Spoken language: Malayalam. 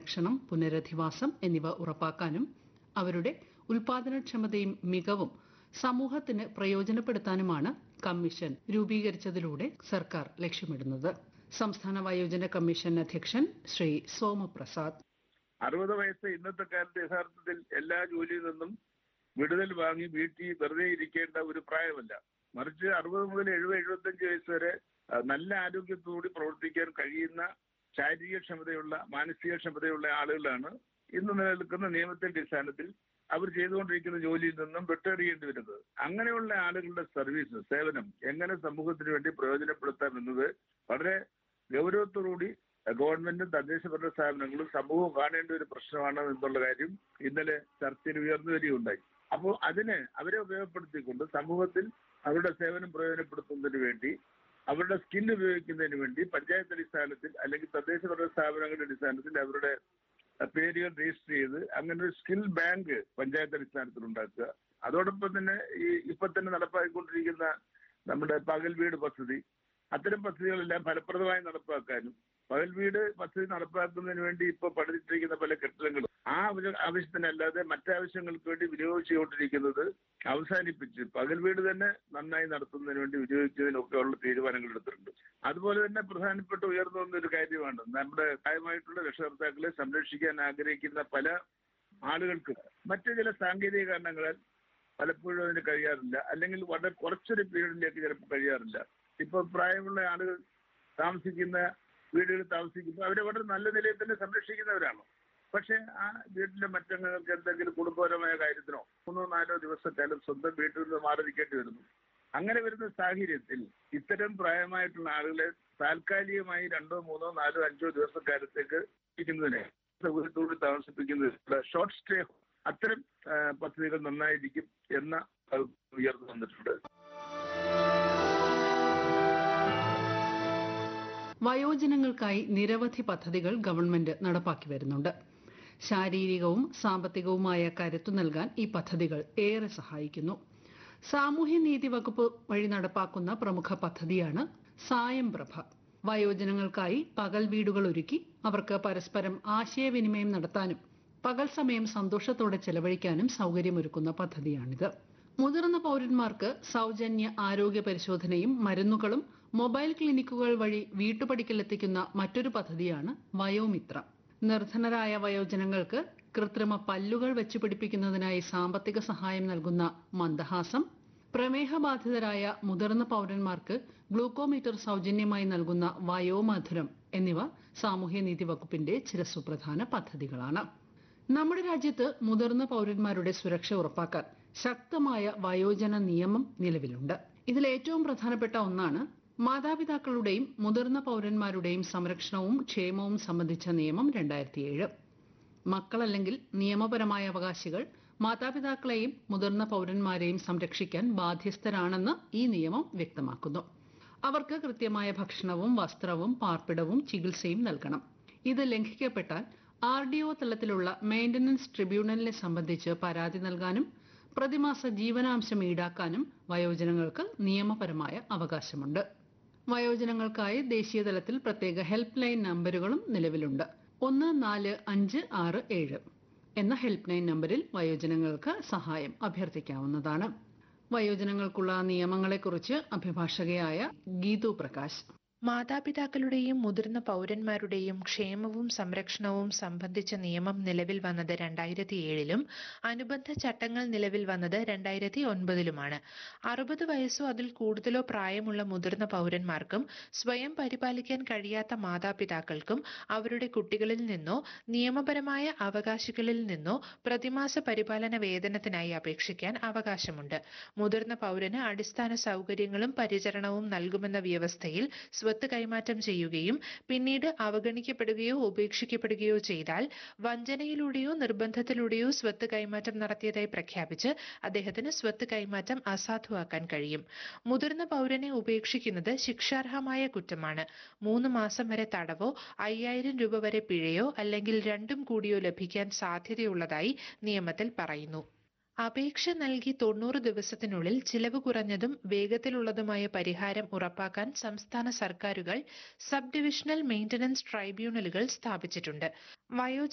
സംരക്ഷണം പുനരധിവാസം എന്നിവ ഉറപ്പാക്കാനും അവരുടെ ഉൽപാദനക്ഷമതയും മികവും സമൂഹത്തിന് പ്രയോജനപ്പെടുത്താനുമാണ് കമ്മീഷൻ രൂപീകരിച്ചതിലൂടെ സർക്കാർ ലക്ഷ്യമിടുന്നത് സംസ്ഥാന വയോജന കമ്മീഷൻ അധ്യക്ഷൻ ശ്രീ സോമപ്രസാദ് അറുപത് വയസ്സ് ഇന്നത്തെ കാലത്ത് യഥാർത്ഥത്തിൽ എല്ലാ ജോലിയിൽ നിന്നും വിടുതൽ വാങ്ങി വീട്ടിൽ വെറുതെ ഇരിക്കേണ്ട ഒരു പ്രായമല്ല മറിച്ച് അറുപത് മുതൽ എഴുപത് എഴുപത്തഞ്ച് വയസ്സ് വരെ ആ, നല്ല ആരോഗ്യത്തോടുകൂടി പ്രവർത്തിക്കാൻ കഴിയുന്ന ശാരീരിക ക്ഷമതയുള്ള മാനസിക ക്ഷമതയുള്ള ആളുകളാണ് ഇന്ന് നിലനിൽക്കുന്ന നിയമത്തിന്റെ അടിസ്ഥാനത്തിൽ അവർ ചെയ്തുകൊണ്ടിരിക്കുന്ന ജോലിയിൽ നിന്നും വിട്ടെറിയേണ്ടി വരുന്നത് അങ്ങനെയുള്ള ആളുകളുടെ സർവീസ് സേവനം എങ്ങനെ സമൂഹത്തിന് വേണ്ടി പ്രയോജനപ്പെടുത്താം എന്നത് വളരെ ഗൗരവത്തോടുകൂടി ഗവൺമെന്റും തദ്ദേശ ഭരണ സ്ഥാപനങ്ങളും സമൂഹവും കാണേണ്ട ഒരു പ്രശ്നമാണ് എന്നുള്ള കാര്യം ഇന്നലെ ചർച്ചയിൽ ഉയർന്നു വരികയുണ്ടായി അപ്പോൾ അതിന് അവരെ ഉപയോഗപ്പെടുത്തിക്കൊണ്ട് സമൂഹത്തിൽ അവരുടെ സേവനം പ്രയോജനപ്പെടുത്തുന്നതിന് വേണ്ടി അവരുടെ സ്കിൽ ഉപയോഗിക്കുന്നതിന് വേണ്ടി പഞ്ചായത്ത് അടിസ്ഥാനത്തിൽ അല്ലെങ്കിൽ തദ്ദേശ ഭരണ സ്ഥാപനങ്ങളുടെ അടിസ്ഥാനത്തിൽ അവരുടെ അഹ് പേരുകൾ രജിസ്റ്റർ ചെയ്ത് അങ്ങനെ ഒരു സ്കിൽ ബാങ്ക് പഞ്ചായത്ത് അടിസ്ഥാനത്തിൽ ഉണ്ടാക്കുക അതോടൊപ്പം തന്നെ ഈ ഇപ്പൊ തന്നെ നടപ്പാക്കിക്കൊണ്ടിരിക്കുന്ന നമ്മുടെ പകൽ വീട് പദ്ധതി അത്തരം പദ്ധതികളെല്ലാം ഫലപ്രദമായി നടപ്പാക്കാനും പകൽ വീട് പദ്ധതി നടപ്പാക്കുന്നതിന് വേണ്ടി ഇപ്പോൾ പണിതിട്ടിരിക്കുന്ന പല കെട്ടിടങ്ങളും ആ ആവശ്യ- ആവശ്യത്തിനല്ലാതെ മറ്റാവശ്യങ്ങൾക്ക് വേണ്ടി വിനിയോഗിച്ചുകൊണ്ടിരിക്കുന്നത് അവസാനിപ്പിച്ച് പകൽ വീട് തന്നെ നന്നായി നടത്തുന്നതിന് വേണ്ടി വിനിയോഗിക്കുന്നതിനൊക്കെ ഉള്ള തീരുമാനങ്ങൾ എടുത്തിട്ടുണ്ട് അതുപോലെ തന്നെ പ്രധാനപ്പെട്ട ഉയർന്നു വന്ന ഒരു കാര്യമാണ് നമ്മുടെ പ്രായമായിട്ടുള്ള രക്ഷകർത്താക്കളെ സംരക്ഷിക്കാൻ ആഗ്രഹിക്കുന്ന പല ആളുകൾക്ക് മറ്റു ചില സാങ്കേതിക കാരണങ്ങളാൽ പലപ്പോഴും അതിന് കഴിയാറില്ല അല്ലെങ്കിൽ വളരെ കുറച്ചൊരു പീരീഡിലേക്ക് ചിലപ്പോൾ കഴിയാറില്ല ഇപ്പൊ പ്രായമുള്ള ആളുകൾ താമസിക്കുന്ന വീടുകളിൽ താമസിക്കുമ്പോൾ അവരെ വളരെ നല്ല നിലയിൽ തന്നെ സംരക്ഷിക്കുന്നവരാണ് പക്ഷെ ആ വീട്ടിലെ മറ്റംഗങ്ങൾക്ക് എന്തെങ്കിലും കുടുംബപരമായ കാര്യത്തിനോ മൂന്നോ നാലോ ദിവസക്കാലം സ്വന്തം വീട്ടിൽ നിന്ന് മാറി നിൽക്കേണ്ടി വരുന്നു അങ്ങനെ വരുന്ന സാഹചര്യത്തിൽ ഇത്തരം പ്രായമായിട്ടുള്ള ആളുകളെ താൽക്കാലികമായി രണ്ടോ മൂന്നോ നാലോ അഞ്ചോ ദിവസക്കാലത്തേക്ക് ഇരിക്കുന്നതിനെ സൗകര്യത്തോട് താമസിപ്പിക്കുന്നത് ഷോർട്ട് സ്റ്റേ അത്തരം ആ, പദ്ധതികൾ നന്നായിരിക്കും എന്ന അഭിപ്രായം ഉയർന്നു വന്നിട്ടുണ്ട് വയോജനങ്ങൾക്കായി നിരവധി പദ്ധതികൾ ഗവൺമെന്റ് നടപ്പാക്കി വരുന്നുണ്ട് ശാരീരികവും സാമ്പത്തികവുമായ കരുത്തു നൽകാൻ ഈ പദ്ധതികൾ ഏറെ സഹായിക്കുന്നു സാമൂഹ്യനീതി വകുപ്പ് വഴി നടപ്പാക്കുന്ന പ്രമുഖ പദ്ധതിയാണ് സായം പ്രഭ വയോജനങ്ങൾക്കായി പകൽ വീടുകൾ ഒരുക്കി അവർക്ക് പരസ്പരം ആശയവിനിമയം നടത്താനും പകൽ സമയം സന്തോഷത്തോടെ ചെലവഴിക്കാനും സൗകര്യമൊരുക്കുന്ന പദ്ധതിയാണിത് മുതിർന്ന പൗരന്മാർക്ക് സൗജന്യ ആരോഗ്യ പരിശോധനയും മരുന്നുകളും മൊബൈൽ ക്ലിനിക്കുകൾ വഴി വീട്ടുപടിക്കലെത്തിക്കുന്ന മറ്റൊരു പദ്ധതിയാണ് വയോമിത്ര നിർധനരായ വയോജനങ്ങൾക്ക് കൃത്രിമ പല്ലുകൾ വെച്ച് പിടിപ്പിക്കുന്നതിനായി സാമ്പത്തിക സഹായം നൽകുന്ന മന്ദഹാസം പ്രമേഹബാധിതരായ മുതിർന്ന പൗരന്മാർക്ക് ഗ്ലൂക്കോമീറ്റർ സൗജന്യമായി നൽകുന്ന വയോമധുരം എന്നിവ സാമൂഹ്യനീതി വകുപ്പിന്റെ ചില സുപ്രധാന പദ്ധതികളാണ് നമ്മുടെ രാജ്യത്ത് മുതിർന്ന പൗരന്മാരുടെ സുരക്ഷ ഉറപ്പാക്കാൻ ശക്തമായ വയോജന നിയമം നിലവിലുണ്ട് ഇതിൽ ഏറ്റവും പ്രധാനപ്പെട്ട ഒന്നാണ് മാതാപിതാക്കളുടെയും മുതിർന്ന പൗരന്മാരുടെയും സംരക്ഷണവും ക്ഷേമവും സംബന്ധിച്ച നിയമം രണ്ടായിരത്തി ഏഴ് മക്കളല്ലെങ്കിൽ നിയമപരമായ അവകാശികൾ മാതാപിതാക്കളെയും മുതിർന്ന പൗരന്മാരെയും സംരക്ഷിക്കാൻ ബാധ്യസ്ഥരാണെന്ന് ഈ നിയമം വ്യക്തമാക്കുന്നു അവർക്ക് കൃത്യമായ ഭക്ഷണവും വസ്ത്രവും പാർപ്പിടവും ചികിത്സയും നൽകണം ഇത് ലംഘിക്കപ്പെട്ടാൽ ആർ ഡി ഒ തലത്തിലുള്ള മെയിന്റനൻസ് ട്രിബ്യൂണലിനെ സംബന്ധിച്ച് പരാതി നൽകാനും പ്രതിമാസ ജീവനാംശം ഈടാക്കാനും വയോജനങ്ങൾക്ക് നിയമപരമായ അവകാശമുണ്ട് വയോജനങ്ങൾക്കായി ദേശീയ തലത്തിൽ പ്രത്യേക ഹെൽപ്പ് ലൈൻ നമ്പറുകളും നിലവിലുണ്ട് ഒന്ന് നാല് അഞ്ച് ആറ് ഏഴ് എന്ന ഹെൽപ്പ് ലൈൻ നമ്പറിൽ വയോജനങ്ങൾക്ക് സഹായം അഭ്യർത്ഥിക്കാവുന്നതാണ് വയോജനങ്ങൾക്കുള്ള നിയമങ്ങളെക്കുറിച്ച് അഭിഭാഷകയായ ഗീതു പ്രകാശ് മാതാപിതാക്കളുടെയും മുതിർന്ന പൗരന്മാരുടെയും ക്ഷേമവും സംരക്ഷണവും സംബന്ധിച്ച നിയമം നിലവിൽ വന്നത് രണ്ടായിരത്തി ഏഴിലും അനുബന്ധ ചട്ടങ്ങൾ നിലവിൽ വന്നത് രണ്ടായിരത്തി ഒൻപതിലുമാണ് അറുപത് വയസ്സോ അതിൽ കൂടുതലോ പ്രായമുള്ള മുതിർന്ന പൗരന്മാർക്കും സ്വയം പരിപാലിക്കാൻ കഴിയാത്ത മാതാപിതാക്കൾക്കും അവരുടെ കുട്ടികളിൽ നിന്നോ നിയമപരമായ അവകാശികളിൽ നിന്നോ പ്രതിമാസ പരിപാലന വേതനത്തിനായി അപേക്ഷിക്കാൻ അവകാശമുണ്ട് മുതിർന്ന പൗരന് അടിസ്ഥാന സൗകര്യങ്ങളും പരിചരണവും നൽകുമെന്ന വ്യവസ്ഥയിൽ സ്വത്ത് കൈമാറ്റം ചെയ്യുകയും പിന്നീട് അവഗണിക്കപ്പെടുകയോ ഉപേക്ഷിക്കപ്പെടുകയോ ചെയ്താൽ വഞ്ചനയിലൂടെയോ നിർബന്ധത്തിലൂടെയോ സ്വത്ത് കൈമാറ്റം നടത്തിയതായി പ്രഖ്യാപിച്ച് അദ്ദേഹത്തിന് സ്വത്ത് കൈമാറ്റം അസാധുവാക്കാൻ കഴിയും മുതിർന്ന പൗരനെ ഉപേക്ഷിക്കുന്നത് ശിക്ഷാർഹമായ കുറ്റമാണ് മൂന്ന് മാസം വരെ തടവോ അയ്യായിരം രൂപ വരെ പിഴയോ അല്ലെങ്കിൽ രണ്ടും കൂടിയോ ലഭിക്കാൻ സാധ്യതയുള്ളതായി നിയമത്തിൽ പറയുന്നു അപേക്ഷ നൽകി തൊണ്ണൂറ് ദിവസത്തിനുള്ളിൽ ചിലവ് കുറഞ്ഞതും വേഗത്തിലുള്ളതുമായ പരിഹാരം ഉറപ്പാക്കാൻ സംസ്ഥാന സർക്കാരുകൾ സബ് ഡിവിഷണൽ മെയിന്റനൻസ് ട്രൈബ്യൂണലുകൾ സ്ഥാപിച്ചിട്ടുണ്ട് വയോജന